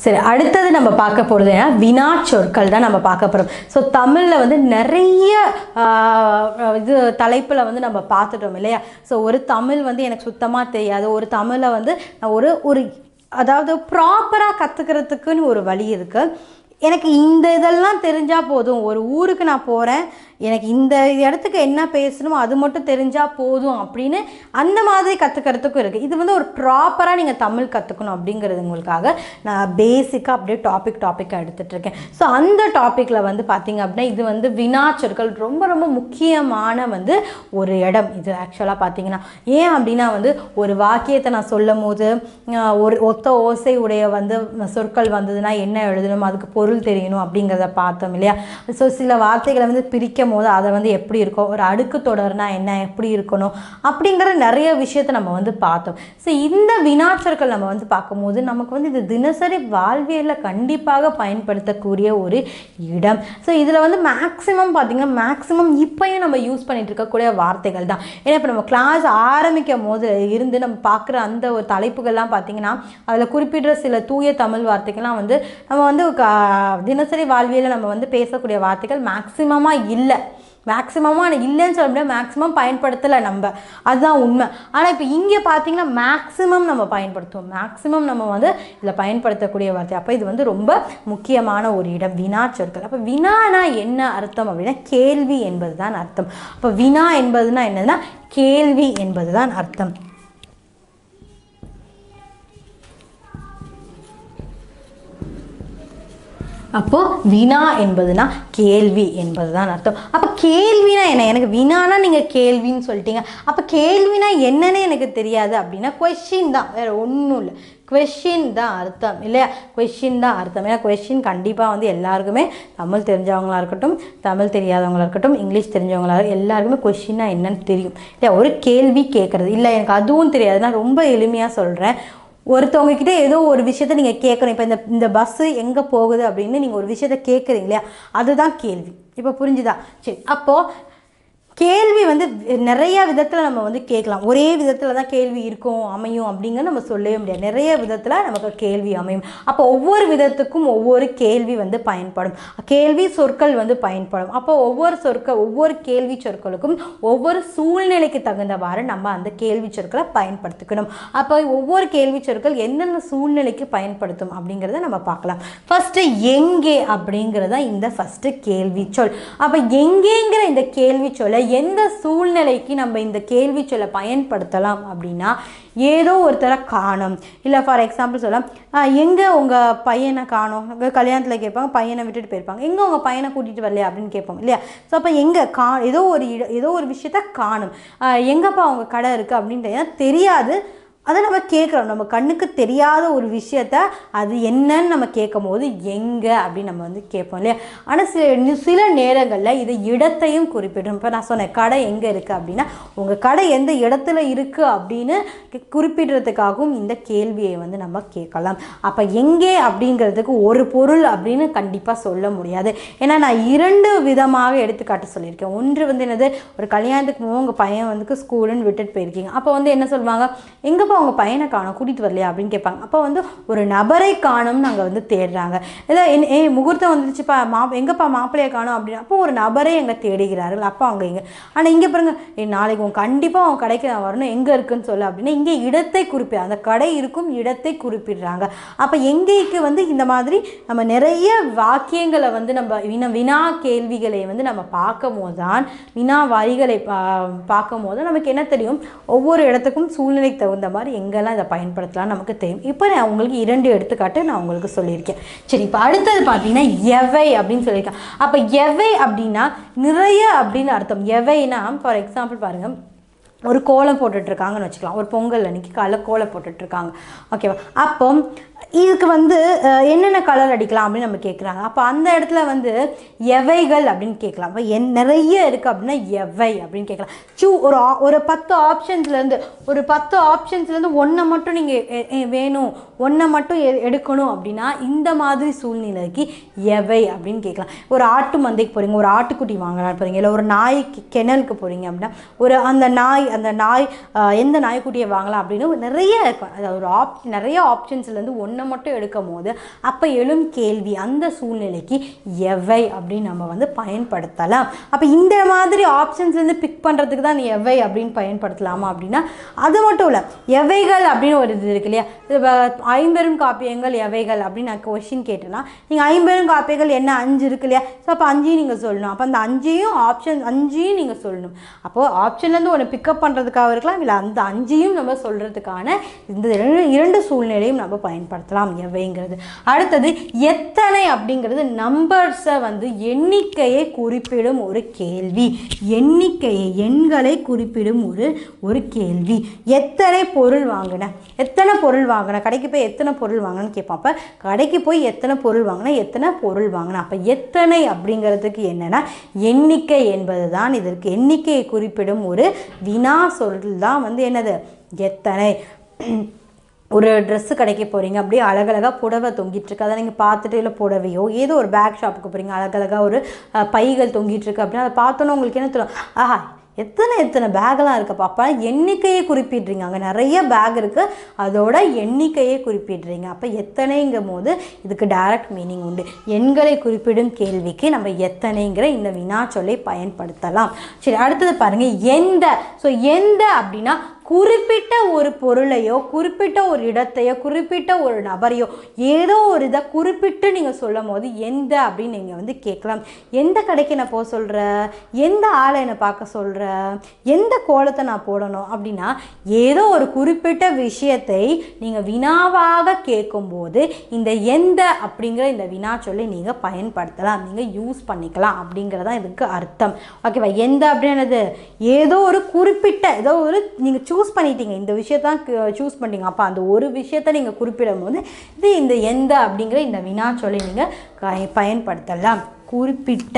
சரி அடுத்தது நம்ம பார்க்க போகிறது என்ன வினா சொற்கள் தான் நம்ம பார்க்க போகிறோம் ஸோ தமிழில் வந்து நிறைய ஆஹ், இது தலைப்பில் வந்து நம்ம பார்த்துட்டோம் இல்லையா ஸோ ஒரு தமிழ் வந்து எனக்கு சுத்தமாக தெரியாது ஒரு தமிழை வந்து நான் ஒரு ஒரு அதாவது ப்ராப்பராக கற்றுக்கிறதுக்குன்னு ஒரு வழி இருக்குது எனக்கு இந்த இதெல்லாம் தெரிஞ்சால் போதும் ஒரு ஊருக்கு நான் போகிறேன் எனக்கு இந்த இடத்துக்கு என்ன பேசணுமோ அது மட்டும் தெரிஞ்சால் போதும் அப்படின்னு அந்த மாதிரி கற்றுக்கிறதுக்கும் இருக்குது இது வந்து ஒரு ப்ராப்பராக நீங்கள் தமிழ் கற்றுக்கணும் அப்படிங்கிறது உங்களுக்காக நான் பேசிக்காக அப்படியே டாபிக் டாப்பிக்காக எடுத்துகிட்டு இருக்கேன் ஸோ அந்த டாப்பிக்கில் வந்து பார்த்தீங்க அப்படின்னா இது வந்து வினாச்சொற்கள் ரொம்ப ரொம்ப முக்கியமான வந்து ஒரு இடம் இது ஆக்சுவலாக பார்த்தீங்கன்னா ஏன் அப்படின்னா வந்து ஒரு வாக்கியத்தை நான் சொல்லும் போது ஆஹ், ஒரு ஒத்த ஓசை உடைய வந்து சொற்கள் வந்ததுன்னா என்ன எழுதணும் அதுக்கு பொருள் தெரியணும் அப்படிங்கிறத பார்த்தோம் இல்லையா ஸோ சில வார்த்தைகளை வந்து பிரிக்கும் போது அதை வந்து எப்படி இருக்கும் ஒரு அடுக்கு தொடர்னா என்ன எப்படி இருக்கணும் அப்படிங்கிற நிறைய விஷயத்தை நம்ம வந்து பார்த்தோம் ஸோ இந்த வினாச்சொற்கள் நம்ம வந்து பார்க்கும்போது நமக்கு வந்து இது தினசரி வாழ்வியலில் கண்டிப்பாக பயன்படுத்தக்கூடிய ஒரு இடம் ஸோ இதில் வந்து மேக்ஸிமம் பார்த்தீங்கன்னா மேக்ஸிமம் இப்போயும் நம்ம யூஸ் பண்ணிட்டு இருக்கக்கூடிய வார்த்தைகள் தான் ஏன்னா இப்போ நம்ம கிளாஸ் ஆரம்பிக்கும் போது இருந்து நம்ம பார்க்குற அந்த ஒரு தலைப்புகள்லாம் பார்த்தீங்கன்னா அதில் குறிப்பிடுற சில தூய தமிழ் வார்த்தைகள்லாம் வந்து நம்ம வந்து க- தினசரி வாழ்வியலில் நம்ம வந்து பேசக்கூடிய வார்த்தைகள் மேக்ஸிமமாக இல்லை மேக்ஸிமமாக இல்லைன்னு சொல்ல முடியாது மேக்ஸிமம் பயன்படுத்தலை நம்ம அதுதான் உண்மை ஆனால் இப்போ இங்கே பார்த்தீங்கன்னா மேக்ஸிமம் நம்ம பயன்படுத்துவோம் மேக்ஸிமம் நம்ம வந்து இதில் பயன்படுத்தக்கூடிய வார்த்தை அப்போ இது வந்து ரொம்ப முக்கியமான ஒரு இடம் வினா சொற்கள் அப்போ வினானா என்ன அர்த்தம் அப்படின்னா கேள்வி என்பது தான் அர்த்தம் அப்போ வினா என்பதுனா என்னதுன்னா கேள்வி என்பது தான் அர்த்தம் அப்போ வினா என்பதுனா கேள்வி என்பது தான் அர்த்தம் அப்போ கேள்வினா என்ன எனக்கு வினானா நீங்கள் கேள்வின்னு சொல்லிட்டீங்க அப்போ கேள்வினா என்னன்னு எனக்கு தெரியாது அப்படின்னா கொஷின் தான் வேறு ஒன்றும் இல்லை கொஷின் தான் அர்த்தம் இல்லையா கொஷின் தான் அர்த்தம் ஏன்னா கொஷின் கண்டிப்பாக வந்து எல்லாருக்குமே தமிழ் தெரிஞ்சவங்களா இருக்கட்டும் தமிழ் தெரியாதவங்களா இருக்கட்டும் இங்கிலீஷ் தெரிஞ்சவங்களா இருக்கட்டும், எல்லாருக்குமே கொஷின்னா என்னன்னு தெரியும் இல்லையா ஒரு கேள்வி கேட்குறது இல்லை எனக்கு அதுவும் தெரியாது நான் ரொம்ப எளிமையாக சொல்கிறேன் ஒருத்தவங்க கிட்ட ஏதோ ஒரு விஷயத்த நீங்கள் கேட்கணும் இப்போ இந்த இந்த பஸ்ஸு எங்கே போகுது அப்படின்னு நீங்கள் ஒரு விஷயத்த கேட்குறீங்க இல்லையா அதுதான் கேள்வி இப்போ புரிஞ்சுதா சரி அப்போது கேள்வி வந்து நிறைய விதத்தில் நம்ம வந்து கேட்கலாம் ஒரே விதத்தில் தான் கேள்வி இருக்கும் அமையும் அப்படிங்க நம்ம சொல்லவே முடியாது நிறைய விதத்தில் நமக்கு கேள்வி அமையும் அப்போ ஒவ்வொரு விதத்துக்கும் ஒவ்வொரு கேள்வி வந்து பயன்படும் கேள்வி சொற்கள் வந்து பயன்படும் அப்போ ஒவ்வொரு சொற்கள் ஒவ்வொரு கேள்வி சொற்களுக்கும் ஒவ்வொரு சூழ்நிலைக்கு தகுந்தவாறு நம்ம அந்த கேள்வி சொற்களை பயன்படுத்திக்கணும் அப்போ ஒவ்வொரு கேள்வி சொற்கள் எந்தெந்த சூழ்நிலைக்கு பயன்படுத்தும் அப்படிங்கிறத நம்ம பார்க்கலாம் ஃபஸ்ட்டு எங்கே அப்படிங்கிறது தான் இந்த ஃபஸ்ட்டு கேள்வி சொல் அப்போ எங்கேங்கிற இந்த கேள்வி சொல்லை எந்த சூழ்நிலைக்கு நம்ம இந்த கேள்வி சொல்லை பயன்படுத்தலாம் அப்படின்னா ஏதோ ஒருத்தரை காணும் இல்லை ஃபார் எக்ஸாம்பிள் சொல்லலாம் எங்கே உங்கள் பையனை காணோம் கல்யாணத்தில் கேட்பாங்க பையனை விட்டுட்டு போயிருப்பாங்க எங்கே உங்கள் பையனை கூட்டிகிட்டு வரலையா அப்படின்னு கேட்பாங்க இல்லையா ஸோ அப்போ எங்கே கா ஏதோ ஒரு இட ஏதோ ஒரு விஷயத்த காணும் எங்கப்பா அவங்க கடை இருக்குது அப்படின்ட்டு ஏன்னா தெரியாது அதை நம்ம கேட்குறோம் நம்ம கண்ணுக்கு தெரியாத ஒரு விஷயத்த அது என்னன்னு நம்ம கேட்கும் போது எங்கே அப்படின்னு நம்ம வந்து கேட்போம் இல்லையா ஆனால் சில நி- சில நேரங்களில் இது இடத்தையும் குறிப்பிடும் இப்போ நான் சொன்னேன் கடை எங்கே இருக்குது அப்படின்னா உங்கள் கடை எந்த இடத்துல இருக்குது அப்படின்னு கி- குறிப்பிடுறதுக்காகவும் இந்த கேள்வியை வந்து நம்ம கேட்கலாம் அப்போ எங்கே அப்படிங்கிறதுக்கு ஒரு பொருள் அப்படின்னு கண்டிப்பாக சொல்ல முடியாது ஏன்னா நான் இரண்டு விதமாக எடுத்துக்காட்டு சொல்லியிருக்கேன் ஒன்று வந்து என்னது ஒரு கல்யாணத்துக்கு போக உங்கள் பையன் வந்து ஸ்கூலுன்னு விட்டுட்டு போயிருக்கீங்க அப்போ வந்து என்ன சொல்லுவாங்க எங்கப்பா உங்கள் பையனை காணோம் கூட்டிகிட்டு வரலையா அப்படின்னு கேட்பாங்க அப்போ வந்து ஒரு நபரை காணும்னு அங்கே வந்து தேடுறாங்க ஏதோ என் ஏ முகூர்த்தம் வந்துருச்சுப்பா மா எங்கப்பா மாப்பிள்ளையை காணோம் அப்படின்னு அப்போ ஒரு நபரை எங்கே தேடுகிறார்கள் அப்போ அவங்க இங்கே ஆனால் இங்கே பாருங்க ஏ நாளைக்கு உன் கண்டிப்பாக உன் கடைக்கு நான் வரணும் எங்கே இருக்குன்னு சொல்லு அப்படின்னா இங்கே இடத்தை குறிப்பிட அந்த கடை இருக்கும் இடத்தை குறிப்பிடுறாங்க அப்போ எங்கேக்கு வந்து இந்த மாதிரி நம்ம நிறைய வாக்கியங்களை வந்து நம்ம வினா வினா கேள்விகளை வந்து நம்ம பார்க்கும் போது தான் வினா வரிகளை பா பார்க்கும் போது நமக்கு என்ன தெரியும் ஒவ்வொரு இடத்துக்கும் சூழ்நிலைக்கு தகுந்த மாதிரி எங்கெல்லாம் இதை பயன்படுத்தலாம் நமக்கு தெரியும் இப்போ நான் உங்களுக்கு இரண்டு எடுத்துக்காட்டு நான் உங்களுக்கு சொல்லியிருக்கேன் சரி இப்போ அடுத்தது பார்த்தீங்கன்னா எவை அப்படின்னு சொல்லியிருக்கேன் அப்போ எவை அப்படின்னா நிறைய அப்படின்னு அர்த்தம் எவைனா ஃபார் எக்ஸாம்பிள் பாருங்கள் ஒரு கோலம் போட்டுட்ருக்காங்கன்னு வச்சுக்கலாம் ஒரு பொங்கல் அன்னைக்கு காலைல கோலம் போட்டுட்ருக்காங்க ஓகேவா அப்போ இதுக்கு வந்து அஹ், என்னென்ன கலர் அடிக்கலாம் அப்படின்னு நம்ம கேட்குறாங்க அப்போ அந்த இடத்துல வந்து எவைகள் அப்படின்னு கேட்கலாம் அப்போ என் நிறைய இருக்குது அப்படின்னா எவை அப்படின்னு கேட்கலாம் சூ ஒரு ஆ- ஒரு பத்து ஆப்ஷன்ஸ்லேருந்து ஒரு பத்து ஆப்ஷன்ஸ்லேருந்து ஒன்றை மட்டும் நீங்கள் வேணும் ஒன்றை மட்டும் எ- எடுக்கணும் அப்படின்னா இந்த மாதிரி சூழ்நிலைக்கு எவை அப்படின்னு கேட்கலாம் ஒரு ஆட்டு மந்தைக்கு போகிறீங்க ஒரு ஆட்டுக்குட்டி வாங்கலாம் போகிறீங்க இல்லை ஒரு நாய்க்கு கிணலுக்கு போகிறீங்க அப்படின்னா ஒரு அந்த நாய் அந்த நாய் ஆஹ், எந்த நாய்க்குட்டியை வாங்கலாம் அப்படின்னு ஒரு நிறைய இருக்கும் அதாவது ஒரு ஆப் நிறைய ஆப்ஷன்ஸ்லேருந்து ஒன்றை ஒன்றை மட்டும் எடுக்கும் போது அப்போ எழும் கேள்வி அந்த சூழ்நிலைக்கு எவை அப்படின்னு நம்ம வந்து பயன்படுத்தலாம் அப்போ இந்த மாதிரி ஆப்ஷன்ஸ்லேருந்து பிக் பண்ணுறதுக்கு தான் இந்த எவை அப்படின்னு பயன்படுத்தலாமா அப்படின்னா அது மட்டும் இல்லை எவைகள் அப்படின்னு ஒரு இது இருக்கு இல்லையா இப்போ ஐம்பெரும் காப்பியங்கள் எவைகள் அப்படின்னு நான் கொஷின் கேட்டேன்னா நீங்கள் ஐம்பெரும் காப்பியங்கள் என்ன அஞ்சு இருக்கு இல்லையா ஸோ அப்போ அஞ்சையும் நீங்கள் சொல்லணும் அப்போ அந்த அஞ்சையும் ஆப்ஷன் அஞ்சையும் நீங்கள் சொல்லணும் அப்போது ஆப்ஷன்லேருந்து ஒன்று பிக்கப் பண்ணுறதுக்காக இருக்கலாம் இல்லை அந்த அஞ்சையும் நம்ம சொல்கிறதுக்கான இந்த இரண்டு இரண்டு சூழ்நிலையும் நம்ம பயன்படுத்தலாம் எவைங்கிறது அடுத்தது எத்தனை அப்படிங்கிறது நம்பர்ஸை வந்து எண்ணிக்கையை குறிப்பிடும் ஒரு கேள்வி எண்ணிக்கையை எண்களை குறிப்பிடும் ஒரு ஒரு கேள்வி எத்தனை பொருள் வாங்கின எத்தனை பொருள் வாங்கின கடைக்கு போய் எத்தனை பொருள் வாங்கினேன்னு கேட்பான் அப்போ கடைக்கு போய் எத்தனை பொருள் வாங்கினா எத்தனை பொருள் வாங்கினா அப்போ எத்தனை அப்படிங்கிறதுக்கு என்னென்னா எண்ணிக்கை என்பது தான் இதற்கு எண்ணிக்கையை குறிப்பிடும் ஒரு வினா சொல் தான் வந்து என்னது எத்தனை ஒரு ட்ரெஸ்ஸு கடைக்கு போகிறீங்க அப்படியே அழகழகாக புடவை தொங்கிட்டு இருக்கு அதை நீங்கள் பார்த்துட்டு இல்லை புடவையோ ஏதோ ஒரு பேக் ஷாப்புக்கு போகிறீங்க அழகழகாக ஒரு அஹ், பைகள் தொங்கிட்டு இருக்கு அப்படின்னா அதை பார்த்தோன்னே உங்களுக்கு என்ன தரும் ஆஹா எத்தனை எத்தனை பேக்கெல்லாம் இருக்குப்பா அப்போ எண்ணிக்கையை குறிப்பிடுறீங்க அங்கே நிறைய பேக் இருக்குது அதோட எண்ணிக்கையை குறிப்பிடுறீங்க அப்போ எத்தனைங்கும் போது இதுக்கு டைரக்ட் மீனிங் உண்டு எண்களை குறிப்பிடும் கேள்விக்கு நம்ம எத்தனைங்கிற இந்த வினாச்சொல்லை பயன்படுத்தலாம் சரி அடுத்தது பாருங்க எந்த ஸோ எந்த அப்படின்னா குறிப்பிட்ட ஒரு பொருளையோ குறிப்பிட்ட ஒரு இடத்தையோ குறிப்பிட்ட ஒரு நபரையோ ஏதோ ஒரு இதை குறிப்பிட்டு நீங்கள் சொல்லும் போது எந்த அப்படின்னு நீங்கள் வந்து கேட்கலாம் எந்த கடைக்கு நான் போக சொல்கிற எந்த ஆளை என்னை பார்க்க சொல்கிற எந்த கோலத்தை நான் போடணும் அப்படின்னா ஏதோ ஒரு குறிப்பிட்ட விஷயத்தை நீங்கள் வினாவாக கேட்கும்போது இந்த எந்த அப்படிங்கிற இந்த வினா சொல்லி நீங்கள் பயன்படுத்தலாம் நீங்கள் யூஸ் பண்ணிக்கலாம் அப்படிங்கிறதான் இதுக்கு அர்த்தம் ஓகேவா எந்த அப்படின்னது ஏதோ ஒரு குறிப்பிட்ட ஏதோ ஒரு நீங்கள் சூஸ் பண்ணிட்டீங்க இந்த விஷயத்தான் சூஸ் பண்ணிட்டீங்க அப்போ அந்த ஒரு விஷயத்தை நீங்கள் குறிப்பிடும் போது இது இந்த எந்த அப்படிங்கிற இந்த வினா சொல்லி நீங்கள் பயன்படுத்தலாம் குறிப்பிட்ட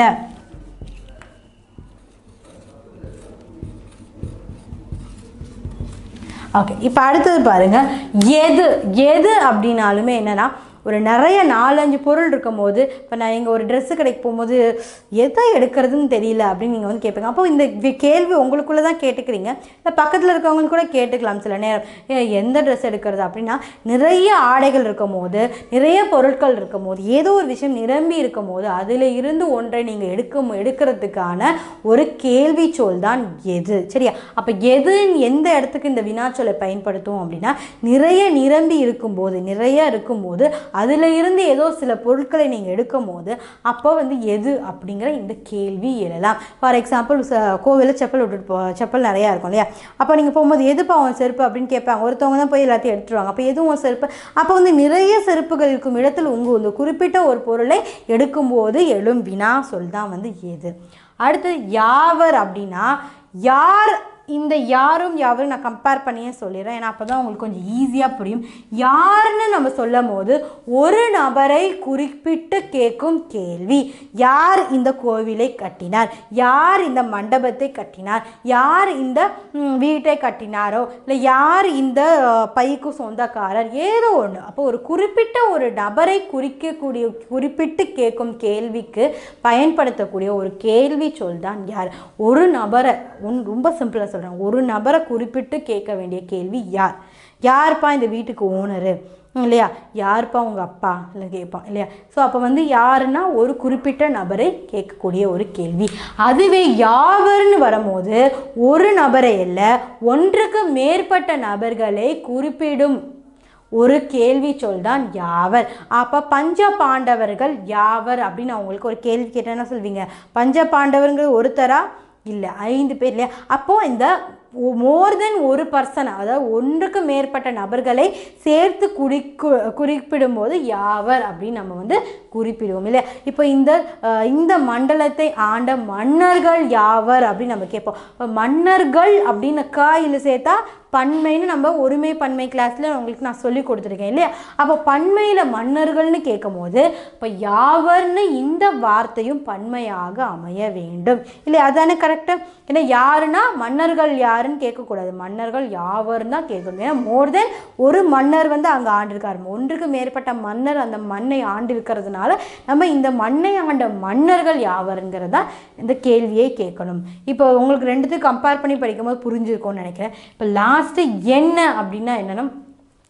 ஓகே இப்போ அடுத்தது பாருங்க எது எது அப்படின்னாலுமே என்னன்னா ஒரு நிறைய நாலஞ்சு பொருள் இருக்கும் போது இப்போ நான் எங்கள் ஒரு ட்ரெஸ்ஸு கடைக்கு போகும்போது எதை எடுக்கிறதுன்னு தெரியல அப்படின்னு நீங்கள் வந்து கேட்பீங்க அப்போ இந்த வி- கேள்வி உங்களுக்குள்ளே தான் கேட்டுக்கிறீங்க இல்லை பக்கத்தில் இருக்கவங்களுக்கு கூட கேட்டுக்கலாம் சில நேரம் ஏ, எந்த ட்ரெஸ் எடுக்கிறது அப்படின்னா நிறைய ஆடைகள் இருக்கும் போது நிறைய பொருட்கள் இருக்கும் போது ஏதோ ஒரு விஷயம் நிரம்பி இருக்கும் போது அதில் இருந்து ஒன்றை நீங்கள் எடுக்க எடுக்கிறதுக்கான ஒரு கேள்வி சொல் தான் எது சரியா அப்போ எது எந்த இடத்துக்கு இந்த வினாச்சொல்லை பயன்படுத்தும் அப்படின்னா நிறைய நிரம்பி இருக்கும்போது நிறைய இருக்கும்போது அதில் இருந்து ஏதோ சில பொருட்களை நீங்கள் எடுக்கும் போது அப்போ வந்து எது அப்படிங்கிற இந்த கேள்வி எழலாம் ஃபார் எக்ஸாம்பிள் கோவிலில் செப்பல் விட்டுட்டு போ செப்பல் நிறையா இருக்கும் இல்லையா அப்போ நீங்கள் போகும்போது எதுப்பா உன் செருப்பு அப்படின்னு கேட்பாங்க ஒருத்தவங்க தான் போய் எல்லாத்தையும் எடுத்துருவாங்க அப்போ எதுவும் உன் செருப்பு அப்போ வந்து நிறைய செருப்புகள் இருக்கும் இடத்தில் உங்கள் இந்த குறிப்பிட்ட ஒரு பொருளை எடுக்கும்போது எழும் வினா சொல் தான் வந்து எது அடுத்தது யாவர் அப்படின்னா யார் இந்த யாரும் யாவரும் நான் கம்பேர் பண்ணியே சொல்லிடுறேன் ஏன்னா அப்போ தான் உங்களுக்கு கொஞ்சம் ஈஸியாக புரியும் யாருன்னு நம்ம சொல்லும் போது ஒரு நபரை குறிப்பிட்டு கேட்கும் கேள்வி யார் இந்த கோவிலை கட்டினார் யார் இந்த மண்டபத்தை கட்டினார் யார் இந்த ம், வீட்டை கட்டினாரோ இல்லை யார் இந்த அஹ், பைக்கு சொந்தக்காரர் ஏதோ ஒன்று அப்போ ஒரு குறிப்பிட்ட ஒரு நபரை குறிக்கக்கூடிய குறிப்பிட்டு கேட்கும் கேள்விக்கு பயன்படுத்தக்கூடிய ஒரு கேள்வி சொல் தான் யார் ஒரு நபரை உன் ரொம்ப சிம்பிளாக சொல்கிறேன் ஒரு நபரை குறிப்பிட்டு கேட்க வேண்டிய கேள்வி யார் யார்ப்பா இந்த வீட்டுக்கு ஓனரு இல்லையா யார்ப்பா உங்கள் அப்பா இல்லை கேட்பான் இல்லையா ஸோ அப்போ வந்து யாருன்னா ஒரு குறிப்பிட்ட நபரை கேட்கக்கூடிய ஒரு கேள்வி அதுவே யாவர்னு வரும்போது ஒரு நபரை இல்லை ஒன்றுக்கு மேற்பட்ட நபர்களை குறிப்பிடும் ஒரு கேள்வி சொல் தான் யாவர் அப்போ பஞ்ச பாண்டவர்கள் யாவர் அப்படின்னு அவங்களுக்கு ஒரு கேள்வி கேட்டேன்னா சொல்வீங்க பஞ்ச பாண்டவர்கள் ஒருத்தரா இல்லை ஐந்து பேர் இல்லையா அப்போது இந்த மோர் தென் ஒரு பர்சன் அதாவது ஒன்றுக்கு மேற்பட்ட நபர்களை சேர்த்து குறிக்கு குறிப்பிடும்போது யாவர் அப்படின்னு நம்ம வந்து குறிப்பிடுவோம் இல்லையா இப்போ இந்த அஹ், இந்த மண்டலத்தை ஆண்ட மன்னர்கள் யாவர் அப்படின்னு நம்ம கேட்போம் இப்போ மன்னர்கள் அப்படின்னு காயில் சேர்த்தா பன்மைன்னு நம்ம ஒருமை பன்மை கிளாஸில் உங்களுக்கு நான் சொல்லி கொடுத்துருக்கேன் இல்லையா அப்போ பன்மையில் மன்னர்கள்னு கேட்கும்போது இப்போ யாவர்னு இந்த வார்த்தையும் பன்மையாக அமைய வேண்டும் இல்லையா அதானே கரெக்டு ஏன்னா யாருன்னா மன்னர்கள் யாருன்னு கேட்கக்கூடாது மன்னர்கள் யாவர்னு தான் கேட்கணும் ஏன்னா மோர் தென் ஒரு மன்னர் வந்து அங்கே ஆண்டிருக்காரு ஒன்றுக்கு மேற்பட்ட மன்னர் அந்த மண்ணை ஆண்டிருக்கிறதுனால நம்ம இந்த மண்ணை ஆண்ட மன்னர்கள் யாவருங்கிறதா இந்த கேள்வியை கேட்கணும் இப்போ உங்களுக்கு ரெண்டுத்தையும் கம்பேர் பண்ணி படிக்கும்போது புரிஞ்சிருக்கும்னு நினைக்கிறேன் இப்போ லாஸ்ட்டு என்ன அப்படின்னா என்னன்னா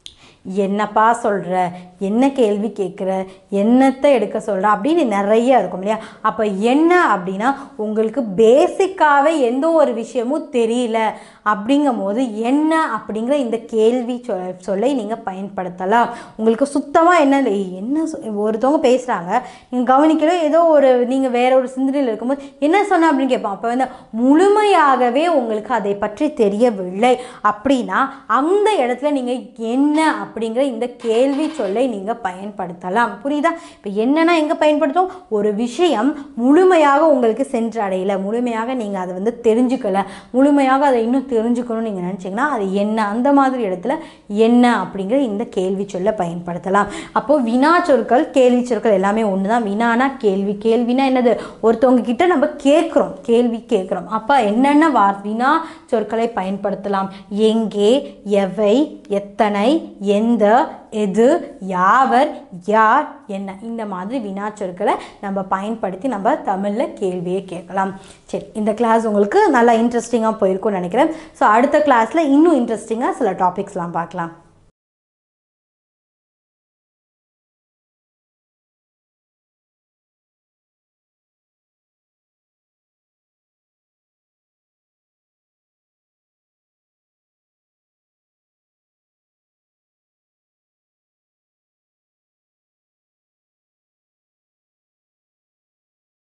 என்னப்பா சொல்கிற என்ன கேள்வி கேட்குற என்னத்தை எடுக்க சொல்கிற அப்படின்னு நிறைய இருக்கும் இல்லையா அப்போ என்ன அப்படின்னா உங்களுக்கு பேசிக்காகவே எந்த ஒரு விஷயமும் தெரியல அப்படிங்கும் போது என்ன அப்படிங்கிற இந்த கேள்வி சொ சொல்லை நீங்கள் பயன்படுத்தலாம் உங்களுக்கு சுத்தமாக என்ன இல்லை, ஏய், என்ன சொ- ஒருத்தவங்க பேசுகிறாங்க நீங்கள் கவனிக்கல ஏதோ ஒரு நீங்கள் வேற ஒரு சிந்தனையில் இருக்கும்போது என்ன சொன்ன அப்படின்னு கேட்போம் அப்போ வந்து முழுமையாகவே உங்களுக்கு அதை பற்றி தெரியவில்லை அப்படின்னா அந்த இடத்துல நீங்கள் என்ன அப்படிங்கிற இந்த கேள்வி சொல்லை நீங்கள் பயன்படுத்தலாம் புரியுதா இப்போ என்னன்னா எங்கே பயன்படுத்தும் ஒரு விஷயம் முழுமையாக உங்களுக்கு சென்றடையல முழுமையாக நீங்கள் அதை வந்து தெரிஞ்சுக்கல முழுமையாக அதை இன்னும் தெரிஞ்சுக்கணும்னு நீங்கள் நினச்சிங்கன்னா அது என்ன அந்த மாதிரி இடத்துல என்ன அப்படிங்கிற இந்த கேள்வி சொல்ல பயன்படுத்தலாம் அப்போ வினா சொற்கள் கேள்வி சொற்கள் எல்லாமே ஒன்று தான் வினானா கேள்வி கேள்வினா என்னது ஒருத்தவங்க கிட்ட நம்ம கேட்குறோம் கேள்வி கேட்குறோம் அப்போ என்னென்ன வார் வினா சொற்களை பயன்படுத்தலாம் எங்கே எவை எத்தனை எந்த எது யாவர் யார் என்ன இந்த மாதிரி வினா சொற்களை நம்ம பயன்படுத்தி நம்ம தமிழில் கேள்வியை கேட்கலாம் சரி இந்த கிளாஸ் உங்களுக்கு நல்லா இன்ட்ரெஸ்டிங்காக போயிருக்கும்னு நினைக்கிறேன் ஸோ அடுத்த கிளாஸில் இன்னும் இன்ட்ரெஸ்டிங்காக சில டாபிக்ஸ்லாம் பார்க்கலாம்